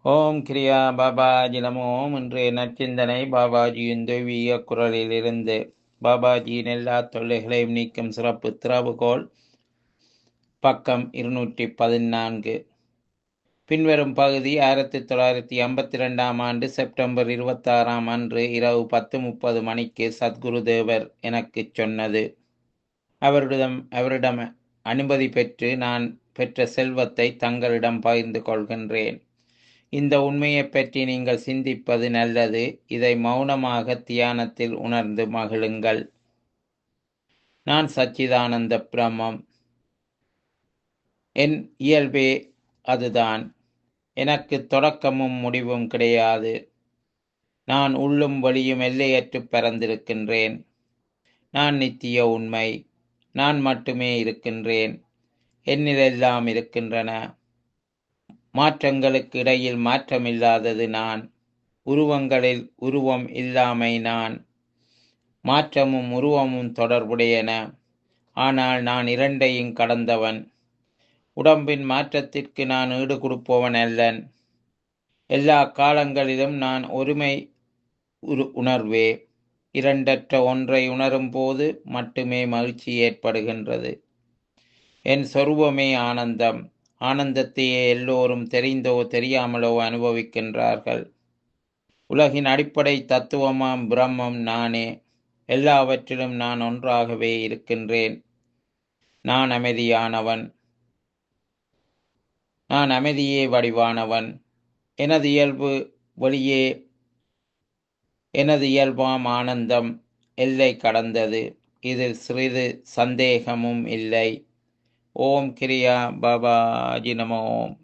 ஓம் கிரியா பாபாஜி நமோ இன்றைய நற்சிந்தனை பாபாஜியின் தெய்வீக குரலிலிருந்து பாபாஜியின் எல்லா தொல்லைகளையும் நீக்கும் சிறப்பு திறவுகோல் பக்கம் இருநூற்றி பதினான்கு பின்வரும் பகுதி ஆயிரத்தி தொள்ளாயிரத்தி ஐம்பத்தி ரெண்டாம் ஆண்டு செப்டம்பர் இருபத்தாறாம் அன்று இரவு பத்து முப்பது மணிக்கு சத்குரு தேவர் எனக்கு சொன்னது அவரிடம் அவரிடம் அனுமதி பெற்று நான் பெற்ற செல்வத்தை தங்களிடம் பகிர்ந்து கொள்கின்றேன் இந்த உண்மையை பற்றி நீங்கள் சிந்திப்பது நல்லது இதை மௌனமாக தியானத்தில் உணர்ந்து மகிழுங்கள் நான் சச்சிதானந்த பிரம்மம் என் இயல்பே அதுதான் எனக்கு தொடக்கமும் முடிவும் கிடையாது நான் உள்ளும் வழியும் எல்லையற்று பறந்திருக்கின்றேன் நான் நித்திய உண்மை நான் மட்டுமே இருக்கின்றேன் என்னிலெல்லாம் இருக்கின்றன மாற்றங்களுக்கு இடையில் மாற்றமில்லாதது நான் உருவங்களில் உருவம் இல்லாமை நான் மாற்றமும் உருவமும் தொடர்புடையன ஆனால் நான் இரண்டையும் கடந்தவன் உடம்பின் மாற்றத்திற்கு நான் ஈடு கொடுப்பவன் அல்லன் எல்லா காலங்களிலும் நான் ஒருமை உரு உணர்வே இரண்டற்ற ஒன்றை உணரும் போது மட்டுமே மகிழ்ச்சி ஏற்படுகின்றது என் சொருபமே ஆனந்தம் ஆனந்தத்தையே எல்லோரும் தெரிந்தோ தெரியாமலோ அனுபவிக்கின்றார்கள் உலகின் அடிப்படை தத்துவமாம் பிரம்மம் நானே எல்லாவற்றிலும் நான் ஒன்றாகவே இருக்கின்றேன் நான் அமைதியானவன் நான் அமைதியே வடிவானவன் எனது இயல்பு வெளியே எனது இயல்பாம் ஆனந்தம் எல்லை கடந்தது இதில் சிறிது சந்தேகமும் இல்லை ஓம் கிரியா பாபாஜி நம ஓம்